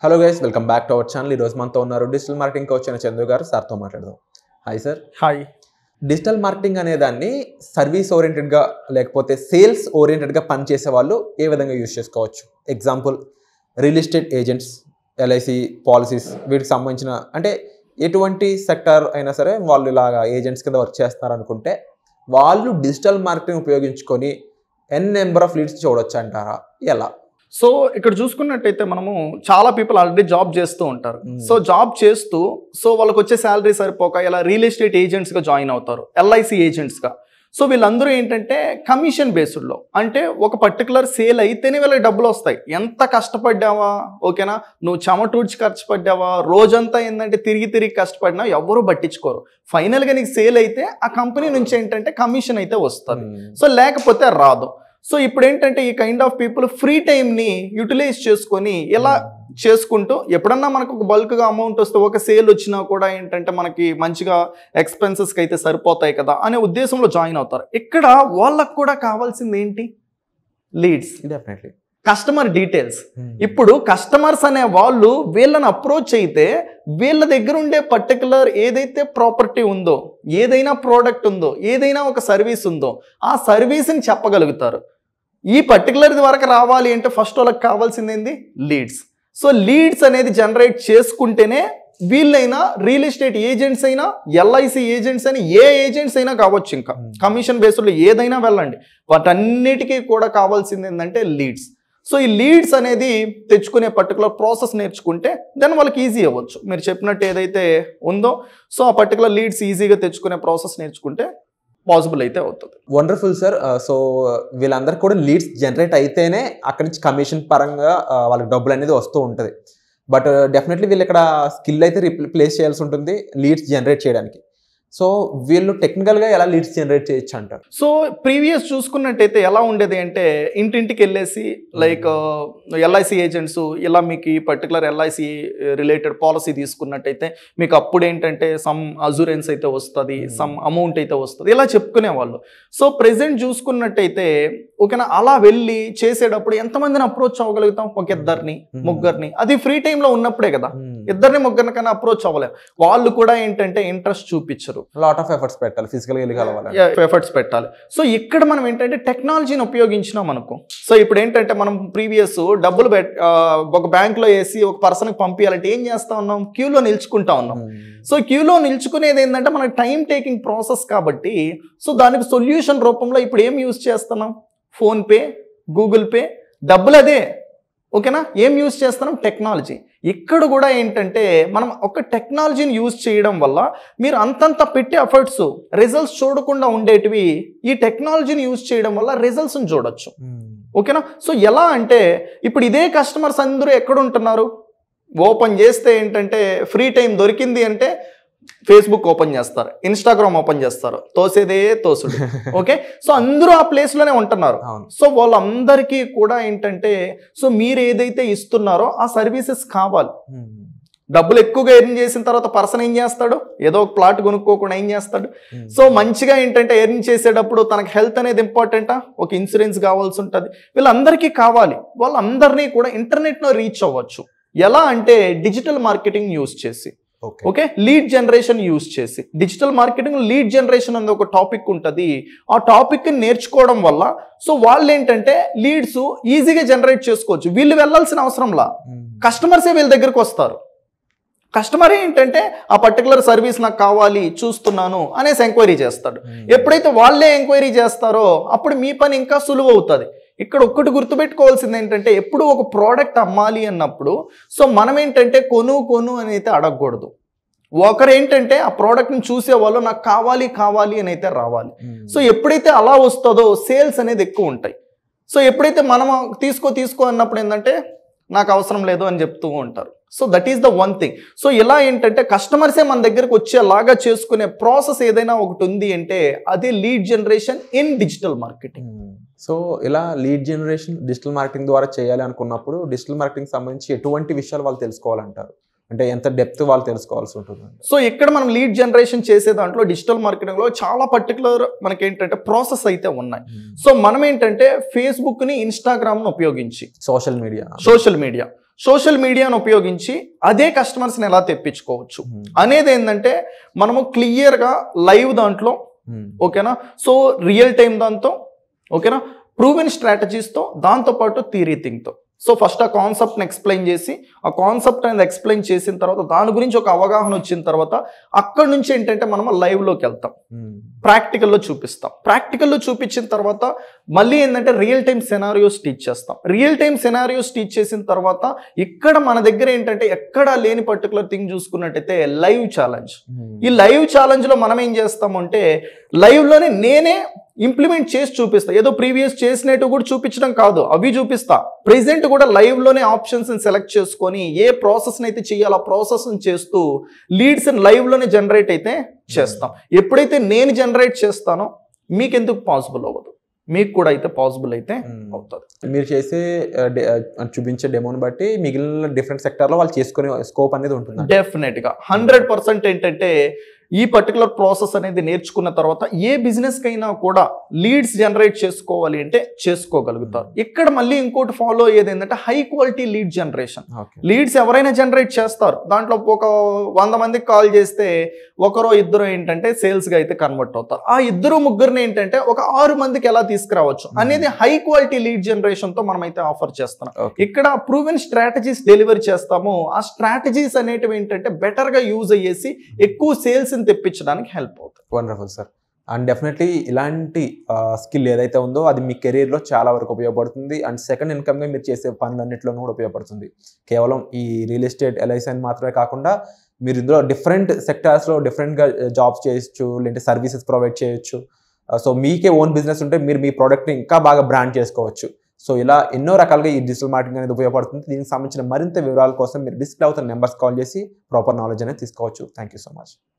Hello guys welcome back to our channel ఈరోజు మనతో ఉన్నారు డిజిటల్ మార్కెటింగ్ కోచ్ అయిన చందు గారు సార్తో మాట్లాడదాం hi sir hi digital marketing అనే దాన్ని సర్వీస్ ఓరియంటెడ్గా లేకపోతే సేల్స్ ఓరియంటెడ్గా పనిచేసే వాళ్ళు ఏ విధంగా యూజ్ చేసుకోవచ్చు example real estate agents LIC policies వీటికి సంబంధించిన అంటే ఎటువంటి సెక్టర్ అయినా సరే వాళ్ళు ఇలాగా ఏజెంట్స్ కింద వర్క్ చేస్తున్నారు అనుకుంటే వాళ్ళు డిజిటల్ మార్కెటింగ్ ఉపయోగించుకొని ఎన్ నెంబర్ ఆఫ్ లీడ్స్ చూడొచ్చు అంటారా ఎలా సో ఇక్కడ చూసుకున్నట్టయితే మనము చాలా పీపుల్ ఆల్రెడీ జాబ్ చేస్తూ ఉంటారు Hmm. సో జాబ్ చేస్తూ సో వాళ్ళకి వచ్చే శాలరీ సరిపోక ఇలా రియల్ ఎస్టేట్ ఏజెంట్స్గా జాయిన్ అవుతారు ఎల్ఐసి ఏజెంట్స్గా సో వీళ్ళందరూ ఏంటంటే కమిషన్ బేస్డ్లో అంటే ఒక పర్టికులర్ సేల్ అయితేనే వీళ్ళకి డబ్బులు వస్తాయి ఎంత కష్టపడ్డావా ఓకేనా నువ్వు చెమటూడ్చి ఖర్చు పడ్డావా రోజంతా ఏంటంటే తిరిగి తిరిగి కష్టపడినా ఎవరు పట్టించుకోరు ఫైనల్గా నీకు సేల్ అయితే ఆ కంపెనీ నుంచి ఏంటంటే కమిషన్ అయితే వస్తుంది సో లేకపోతే రాదు సో ఇప్పుడు ఏంటంటే ఈ కైండ్ ఆఫ్ పీపుల్ ఫ్రీ టైంని యూటిలైజ్ చేసుకొని ఇలా చేసుకుంటూ ఎప్పుడన్నా మనకు ఒక బల్క్గా అమౌంట్ వస్తే ఒక సేల్ వచ్చినా కూడా ఏంటంటే మనకి మంచిగా ఎక్స్పెన్సెస్కి అయితే సరిపోతాయి కదా అనే ఉద్దేశంలో జాయిన్ అవుతారు ఇక్కడ వాళ్ళకు కూడా కావాల్సింది ఏంటి లీడ్స్ డెఫినెట్లీ కస్టమర్ డీటెయిల్స్ ఇప్పుడు కస్టమర్స్ అనే వాళ్ళు వీళ్ళని అప్రోచ్ అయితే వీళ్ళ దగ్గర ఉండే పర్టికులర్ ఏదైతే ప్రాపర్టీ ఉందో ఏదైనా ప్రోడక్ట్ ఉందో ఏదైనా ఒక సర్వీస్ ఉందో ఆ సర్వీస్ని చెప్పగలుగుతారు ఈ పర్టికులర్ వరకు రావాలి అంటే ఫస్ట్ వాళ్ళకి కావాల్సింది ఏంది లీడ్స్ సో లీడ్స్ అనేది జనరేట్ చేసుకుంటేనే వీళ్ళైనా రియల్ ఎస్టేట్ ఏజెంట్స్ అయినా ఎల్ఐసి ఏజెంట్స్ అయినా ఏ ఏజెంట్స్ అయినా కావచ్చు ఇంకా కమిషన్ బేస్డ్లో ఏదైనా వెళ్ళండి వాటన్నిటికీ కూడా కావాల్సింది ఏంటంటే లీడ్స్ సో ఈ లీడ్స్ అనేది తెచ్చుకునే పర్టికులర్ ప్రాసెస్ నేర్చుకుంటే దెన్ వాళ్ళకి ఈజీ అవ్వచ్చు మీరు చెప్పినట్టు ఏదైతే ఉందో సో ఆ పర్టికులర్ లీడ్స్ ఈజీగా తెచ్చుకునే ప్రాసెస్ నేర్చుకుంటే పాసిబుల్ అయితే అవుతుంది వండర్ఫుల్ సార్ సో వీళ్ళందరికీ కూడా లీడ్స్ జనరేట్ అయితేనే అక్కడి నుంచి కమిషన్ పరంగా ఆ, వాళ్ళకి డబ్బులు అనేది వస్తూ ఉంటుంది బట్ డెఫినెట్లీ వీళ్ళు ఇక్కడ స్కిల్ అయితే రిప్లేస్ చేయాల్సి ఉంటుంది లీడ్స్ జనరేట్ చేయడానికి సో వీళ్ళు టెక్నికల్గా ఎలా లీడ్స్ జనరేట్ చేయొచ్చు అంటారు సో ప్రీవియస్ చూసుకున్నట్టయితే ఎలా ఉండేది అంటే ఇంటింటికి వెళ్ళేసి లైక్ ఎల్ఐసి ఏజెంట్స్ ఇలా మీకు ఈ పర్టికులర్ ఎల్ఐసి రిలేటెడ్ పాలసీ తీసుకున్నట్టయితే మీకు అప్పుడు ఏంటంటే సమ్ అజూరెన్స్ అయితే వస్తుంది Hmm. సమ్ అమౌంట్ అయితే వస్తుంది ఇలా చెప్పుకునేవాళ్ళు సో ప్రెసెంట్ చూసుకున్నట్టయితే ఓకేనా అలా వెళ్ళి చేసేటప్పుడు ఎంతమందిని అప్రోచ్ అవ్వగలుగుతాం ఒక ఇద్దరిని Hmm. ముగ్గురిని అది ఫ్రీ టైంలో ఉన్నప్పుడే కదా ఇద్దరిని ముగ్గురిని కన్నా అప్రోచ్ అవ్వలేం వాళ్ళు కూడా ఏంటంటే ఇంట్రెస్ట్ చూపించరు లాట్ ఆఫ్ ఎఫర్ట్స్ పెట్టాలి ఫిజికల్గా వెళ్ళి కలవాలి ఎఫర్ట్స్ పెట్టాలి సో ఇక్కడ మనం ఏంటంటే టెక్నాలజీని ఉపయోగించినాం అనుకో సో ఇప్పుడు ఏంటంటే మనం ప్రీవియస్ డబ్బులు పెట్ ఆ, ఒక బ్యాంక్లో వేసి ఒక పర్సన్కి పంపించాలంటే ఏం చేస్తా ఉన్నాం క్యూలో నిల్చుకుంటా ఉన్నాం సో క్యూలో నిల్చుకునేది ఏంటంటే మనకి టైం టేకింగ్ ప్రాసెస్ కాబట్టి సో దానికి సొల్యూషన్ రూపంలో ఇప్పుడు ఏం యూజ్ చేస్తున్నాం ఫోన్పే గూగుల్ పే డబ్బులు అదే ఓకేనా ఏం యూజ్ చేస్తున్నాం టెక్నాలజీ ఇక్కడ కూడా ఏంటంటే మనం ఒక టెక్నాలజీని యూజ్ చేయడం వల్ల మీరు అంతంత పెట్టే ఎఫర్ట్స్ రిజల్ట్స్ చూడకుండా ఉండేటివి ఈ టెక్నాలజీని యూజ్ చేయడం వల్ల రిజల్ట్స్ని చూడొచ్చు ఓకేనా సో ఎలా అంటే ఇప్పుడు ఇదే కస్టమర్స్ అందరూ ఎక్కడ ఉంటున్నారు ఓపెన్ చేస్తే ఏంటంటే ఫ్రీ టైం దొరికింది అంటే ఫేస్బుక్ ఓపెన్ చేస్తారు ఇన్స్టాగ్రామ్ ఓపెన్ చేస్తారు తోసేదే తోసుడు ఓకే సో అందరూ ఆ ప్లేస్లోనే ఉంటున్నారు అవును సో వాళ్ళందరికీ కూడా ఏంటంటే సో మీరు ఏదైతే ఇస్తున్నారో ఆ సర్వీసెస్ కావాలి డబ్బులు ఎక్కువగా ఎర్న్ చేసిన తర్వాత పర్సన్ ఏం చేస్తాడు ఏదో ఒక ప్లాట్ కొనుక్కోకుండా ఏం చేస్తాడు సో మంచిగా ఏంటంటే ఎర్న్ చేసేటప్పుడు తనకి హెల్త్ అనేది ఇంపార్టెంటా ఒక ఇన్సూరెన్స్ కావాల్సి ఉంటుంది వీళ్ళందరికీ కావాలి వాళ్ళందరినీ కూడా ఇంటర్నెట్లో రీచ్ అవ్వచ్చు ఎలా అంటే డిజిటల్ మార్కెటింగ్ యూస్ చేసి okay okay lead generation use చేసి డిజిటల్ మార్కెటింగ్ లీడ్ జనరేషన్ అనేది ఒక టాపిక్ ఉంటుంది ఆ టాపిక్ నేర్చుకోవడం వల్ల సో వాళ్ళు ఏంటంటే లీడ్స్ ఈజీగా జనరేట్ చేసుకోవచ్చు వీళ్ళు వెళ్ళాల్సిన అవసరంలా కస్టమర్సే వీళ్ళ దగ్గరకు వస్తారు కస్టమర్ ఏంటంటే ఆ పర్టికులర్ సర్వీస్ నాకు కావాలి చూస్తున్నాను అనేసి ఎంక్వైరీ చేస్తాడు ఎప్పుడైతే వాళ్ళే ఎంక్వైరీ చేస్తారో అప్పుడు మీ పని ఇంకా సులువు అవుతుంది ఇక్కడ ఒక్కటి గుర్తుపెట్టుకోవాల్సింది ఏంటంటే ఎప్పుడు ఒక ప్రోడక్ట్ అమ్మాలి అన్నప్పుడు సో మనం ఏంటంటే కొను కొను అని అయితే అడగకూడదు ఒకరు ఏంటంటే ఆ ప్రోడక్ట్ని చూసే వాళ్ళు నాకు కావాలి కావాలి అని అయితే రావాలి సో ఎప్పుడైతే అలా వస్తుందో సేల్స్ అనేది ఎక్కువ ఉంటాయి సో ఎప్పుడైతే మనం తీసుకో తీసుకో అన్నప్పుడు ఏంటంటే నాకు అవసరం లేదు అని చెప్తూ ఉంటారు so that is the one thing so ఇలా ఏంటంటే కస్టమర్సే మన దగ్గరకు వచ్చేలాగా చేసుకునే ప్రాసెస్ ఏదైనా ఒకటి ఉంది అంటే అదే lead generation in digital marketing so ఇలా లీడ్ జనరేషన్ డిజిటల్ మార్కెటింగ్ ద్వారా చేయాలి అనుకున్నప్పుడు డిజిటల్ మార్కెటింగ్ సంబంధించి ఎటువంటి విషయాలు వాళ్ళు తెలుసుకోవాలంటారు అంటే ఎంత డెప్త్ వాళ్ళు తెలుసుకోవాల్సి ఉంటుంది సో ఇక్కడ మనం లీడ్ జనరేషన్ చేసే దాంట్లో డిజిటల్ మార్కెటింగ్లో చాలా పర్టికులర్ మనకి ఏంటంటే ప్రాసెస్ అయితే ఉన్నాయి సో మనం ఏంటంటే ఫేస్బుక్ని ఇన్స్టాగ్రామ్ను ఉపయోగించి social media social media social మీడియాను ఉపయోగించి అదే కస్టమర్స్ని ఎలా తెప్పించుకోవచ్చు అనేది ఏంటంటే మనము క్లియర్గా లైవ్ దాంట్లో ఓకేనా సో రియల్ టైం దాంతో ఓకేనా ప్రూవెన్ స్ట్రాటజీస్తో దాంతోపాటు థియరీ థింగ్తో సో ఫస్ట్ ఆ కాన్సెప్ట్ని ఎక్స్ప్లెయిన్ చేసి ఆ కాన్సెప్ట్ అనేది ఎక్స్ప్లెయిన్ చేసిన తర్వాత దాని గురించి ఒక అవగాహన వచ్చిన తర్వాత అక్కడ నుంచి ఏంటంటే మనం లైవ్లోకి వెళ్తాం ప్రాక్టికల్లో చూపిస్తాం ప్రాక్టికల్లో చూపించిన తర్వాత మళ్ళీ ఏంటంటే రియల్ టైం సెనారియోస్ టీచ్ చేస్తాం రియల్ టైం సెనారియోస్ టీచ్ చేసిన తర్వాత ఇక్కడ మన దగ్గర ఏంటంటే ఎక్కడా లేని పర్టికులర్ థింగ్ చూసుకున్నట్టయితే లైవ్ ఛాలెంజ్ ఈ లైవ్ ఛాలెంజ్లో మనం ఏం చేస్తామంటే లైవ్లోనే నేనే ఇంప్లిమెంట్ చేసి చూపిస్తా ఏదో ప్రీవియస్ చేసినట్టు కూడా చూపించడం కాదు అవి చూపిస్తా ప్రెసెంట్ కూడా లైవ్లోనే ఆప్షన్స్ని సెలెక్ట్ చేసుకొని ఏ ప్రాసెస్ని అయితే చేయాలో ఆ ప్రాసెస్ని చేస్తూ లీడ్స్ లైవ్లోనే జనరేట్ అయితే చేస్తాం ఎప్పుడైతే నేను జనరేట్ చేస్తానో మీకు ఎందుకు పాసిబుల్ అవ్వదు మీకు కూడా అయితే పాసిబుల్ అయితే అవుతుంది మీరు చేసే ఆ, డే- ఆ, చూపించే డెమోని బట్టి మిగిలిన డిఫరెంట్ సెక్టార్లో వాళ్ళు చేసుకునే స్కోప్ అనేది ఉంటుంది డెఫినెట్ గా హండ్రెడ్ పర్సెంట్ ఏంటంటే ఈ పర్టికులర్ ప్రాసెస్ అనేది నేర్చుకున్న తర్వాత ఏ బిజినెస్ కైనా కూడా లీడ్స్ జనరేట్ చేసుకోవాలి అంటే చేసుకోగలుగుతారు ఇక్కడ మళ్ళీ ఇంకోటి ఫాలో అయ్యేది ఏంటంటే high quality lead generation okay leads ఎవరైనా జనరేట్ చేస్తారు దాంట్లో ఒక వంద మందికి కాల్ చేస్తే ఒకరో ఇద్దరు ఏంటంటే సేల్స్ గా అయితే కన్వర్ట్ అవుతారు ఆ ఇద్దరు ముగ్గురిని ఏంటంటే ఒక ఆరు మందికి ఎలా తీసుకురావచ్చు అనేది హై క్వాలిటీ లీడ్ జనరేషన్ తో మనం అయితే ఆఫర్ చేస్తున్నాం ఓకే ఇక్కడ ప్రూవెన్ స్ట్రాటజీస్ డెలివరీ చేస్తాము ఆ స్ట్రాటజీస్ అనేటివి ఏంటంటే బెటర్ గా యూజ్ అయ్యేసి ఎక్కువ సేల్స్ ని తెప్పించడానికి హెల్ప్ అవుతుంది వండర్ఫుల్ సార్ అండ్ డెఫినెట్లీ ఇలాంటి స్కిల్ ఏదైతే ఉందో అది మీ కెరీర్లో చాలా వరకు ఉపయోగపడుతుంది అండ్ సెకండ్ ఇన్కమ్గా మీరు చేసే పనులన్నింటిలోనూ కూడా ఉపయోగపడుతుంది కేవలం ఈ రియల్ ఎస్టేట్ ఎల్ఐసి అని మాత్రమే కాకుండా మీరు ఇందులో డిఫరెంట్ సెక్టార్స్లో డిఫరెంట్గా జాబ్స్ చేయొచ్చు లేదంటే సర్వీసెస్ ప్రొవైడ్ చేయొచ్చు సో మీకే ఓన్ బిజినెస్ ఉంటే మీరు మీ ప్రోడక్ట్ని ఇంకా బాగా బ్రాండ్ చేసుకోవచ్చు సో ఇలా ఎన్నో రకాలుగా ఈ డిజిటల్ మార్కెటింగ్ అనేది ఉపయోగపడుతుంది దీనికి సంబంధించిన మరింత వివరాల కోసం మీరు డిస్ప్లే అవుతున్న నెంబర్స్ కాల్ చేసి ప్రాపర్ నాలెడ్జ్ అనేది తీసుకోవచ్చు థ్యాంక్ యూ సో మచ్